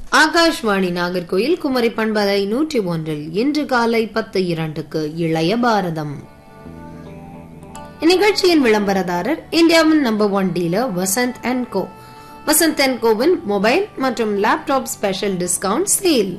ஆகாஷ்வாணி நாகர்கோயில் குமரி பண்பலை நூற்றி ஒன்றில் இன்று காலை பத்து இரண்டுக்கு இளைய பாரதம் இந்நிகழ்ச்சியின் விளம்பரதாரர் இந்தியாவின் number one dealer Vasanth and co Vasanth and கோவின் மொபைல் மற்றும் laptop special discount sale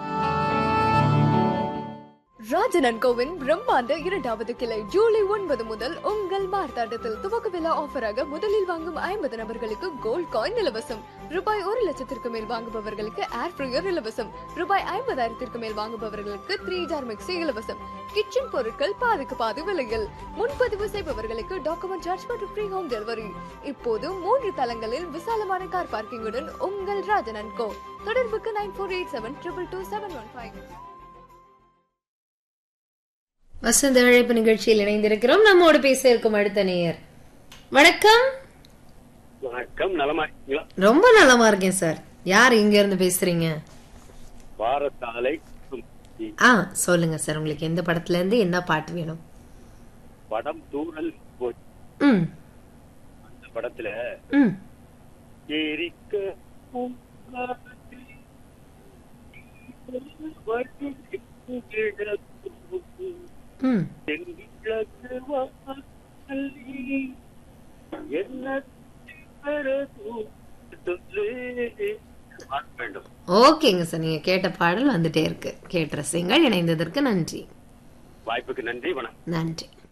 Rajanan கோவின் பிரம்மாண்ட இரண்டாவது கிளை ஜூலை ஒன்பது முதல் உங்கள் மார்த்தாண்டத்தில் துவக்க விழா ஆஃபராக முதலில் வாங்கும் ஐம்பது நபர்களுக்கு கோல்ட் காயின் இலவசம் ரூபாய் ஒரு லட்சத்திற்கு மேல் வாங்குபவர்களுக்கு ஏர் ஃப்ரையர் இலவசம் ரூபாய் ஐம்பதாயிரத்திற்கு மேல் வாங்குபவர்களுக்கு த்ரீ ஜார் மிக்சி இலவசம் கிச்சன் பொருட்கள் பாதிக்கு பாதி விலையில் முன்பதிவு செய்பவர்களுக்கு டாக்குமெண்ட் சார்ஜ் மற்றும் ஃப்ரீ ஹோம் டெலிவரி இப்போது மூன்று தளங்களில் விசாலமான கார் பார்க்கிங்குடன் உங்கள் ராஜனன் கோ தொடர்புக்கு nine four eight seven triple two seven one five Vasantha அழைப்பு நிகழ்ச்சியில் இணைந்திருக்கிறோம் நம்மோடு பேச இருக்கும் அடுத்த நேயர் வணக்கம் வணக்கம் நலமா இருக்கீங்களா ரொம்ப நலமா இருக்கேன் சார் யார் இங்க இருந்து பேசுறீங்க பாரசாலை ஆ சொல்லுங்க சார் உங்களுக்கு எந்த படத்துல இருந்து என்ன பாட்டு வேணும் படம் தூரல் போச்சு ம் அந்த படத்துல ம் எரிக்க பூங்காற்று, வடிகிழக்கு ம் தென்கிழக்கு வாசல்லி, என்ன பெறதோ சொல்லு. பாட வேண்டும் ஓகேங்க சார் நீங்க கேட்ட பாடல் வந்துட்டே இருக்கு கேட்ட ரசிங்கள் இணைந்ததற்கு நன்றி வாய்ப்புக்கு நன்றி வணக்கம் நன்றி